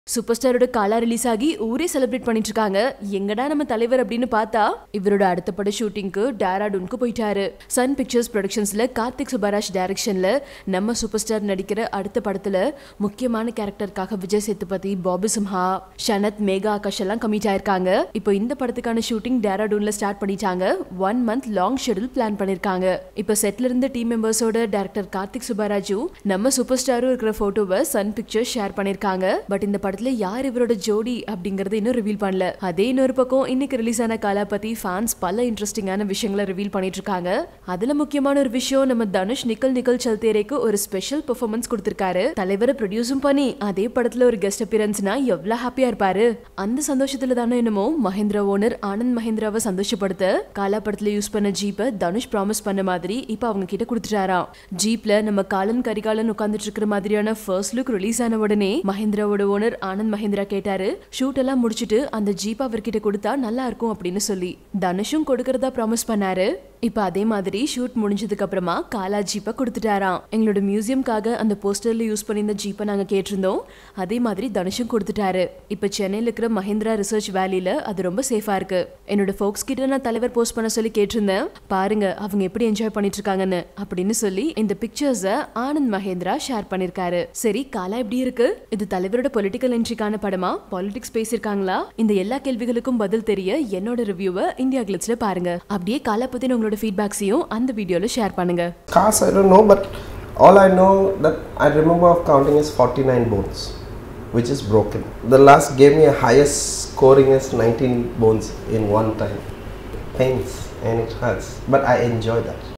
Super ஸ்டாரோட காலா release ஆகி ஊரே celebrate பண்ணிட்டு இருக்காங்க எங்கடா நம்ம தலைவர் அப்படின்னு பார்த்தா இவரோட அடுத்த பட ஷூட்டிங்க்கு டேராடூனுக்கு போயிட்டாரு சன் பிக்சர்ஸ் ப்ரொடக்ஷன்ஸ்ல கார்த்திக் சுப்பராஜ் டைரக்ஷன்ல நம்ம சூப்பர் ஸ்டார் நடிக்கிற அடுத்த படத்துல முக்கியமான கேரக்டருக்காக விஜய் சேத்துபதி பாபி சிம்ஹா ஷனத் மேகா ஆகாஷ் எல்லாம் கமிட் ஆயிருக்காங்க இப்போ இந்த படத்துக்கான ஷூட்டிங் டேராடூன்ல ஸ்டார்ட் பண்ணிட்டாங்க one month long schedule plan பண்ணிருக்காங்க இப்போ செட்ல இருந்த டீம் மெம்பர்ஸோட டேரக்டர் கார்த்திக் சுப்பராஜு நம்ம சூப்பர் ஸ்டாரும் இருக்கிற போட்டோவை சன் பிக்சர்ஸ் ஷேர் பண்ணிருக்காங்க பட் இந்த படத்துல யார் இவரோட ஜோடி அப்படிங்கறத இன்னும் ரிவீல் பண்ணல அதே இன்னொரு பக்கம் இன்னைக்கு ரிலீஸ் ஆன காலா பத்தி ஃபேன்ஸ் பல இன்ட்ரெஸ்டிங்கான விஷயங்களை ரிவீல் பண்ணிட்டு இருக்காங்க அதுல முக்கியமான ஒரு விஷயம் நம்ம தனுஷ் நிக்கல் நிக்கல் சல்தேரேக்கு ஒரு ஸ்பெஷல் பெர்ஃபார்மன்ஸ் கொடுத்திருக்காரு தலைவரை ப்ரொடியூஸும் பண்ணி அதே படத்துல ஒரு கெஸ்ட் அப்பியரன்ஸ்னா எவ்வளவு ஹாப்பியா இருப்பாரு அந்த சந்தோஷத்துல தானே என்னமோ மஹேந்திரா ஓனர் ஆனந்த் மஹேந்திராவை சந்தோஷப்படுத்த காலா படத்துல யூஸ் பண்ண ஜீப்பை தனுஷ் ப்ராமிஸ் பண்ண மாதிரி இப்ப அவங்க கிட்ட கொடுத்துட்டாராம் ஜீப்ல நம்ம காலன் கரிகாலன் உட்கார்ந்துட்டு இருக்கிற மாதிரியான ஃபர்ஸ்ட் லுக் ரிலீஸ் ஆன உடனே மஹேந்திராவோட ஓனர் ஆனந்த் மஹேந்திரா கேட்டாரு ஷூட் எல்லாம் முடிச்சிட்டு அந்த ஜீப் அவர்கிட்ட கொடுத்தா நல்லா இருக்கும் அப்படின்னு சொல்லி தனுஷும் கொடுக்கறதா ப்ராமிஸ் பண்ணாரு இப்ப அதே மாதிரி ஷூட் முடிஞ்சதுக்கு அப்புறமா காலா ஜீப்பை கொடுத்துட்டாராம் எங்களோட மியூசியம்காக அந்த போஸ்டர்ல யூஸ் பண்ணியிருந்த ஜீப்பை நாங்க கேட்டிருந்தோம் அதே மாதிரி தனுஷும் கொடுத்துட்டாரு இப்ப சென்னையில இருக்கிற மஹிந்திரா ரிசர்ச் வேலியில அது ரொம்ப சேஃபா இருக்கு என்னோட ஃபோக்ஸ் கிட்ட நான் தலைவர் போஸ்ட் பண்ண சொல்லி கேட்டிருந்தேன் பாருங்க அவங்க எப்படி என்ஜாய் பண்ணிட்டு இருக்காங்கன்னு அப்படின்னு சொல்லி இந்த பிக்சர்ஸ ஆனந்த் மஹேந்திரா ஷேர் பண்ணிருக்காரு சரி காலா எப்படி இருக்கு இது தலைவரோட பொலிட்டிக்கல் என்ட்ரிக்கான படமா பாலிடிக்ஸ் பேசியிருக்காங்களா இந்த எல்லா கேள்விகளுக்கும் பதில் தெரிய என்னோட ரிவ்யூவை இந்தியா கிளிட்ஸ்ல பாருங்க அப்படியே காலா பத்தின உங்களோட ஃபீட்பேக்ஸையும் அந்த வீடியோல ஷேர் பண்ணுங்க Cars, I don't know, but all I know that I remember of counting is 49 bones, which is broken. The last gave me a highest scoring is 19 bones in one time. Pains and it hurts, but I enjoy that.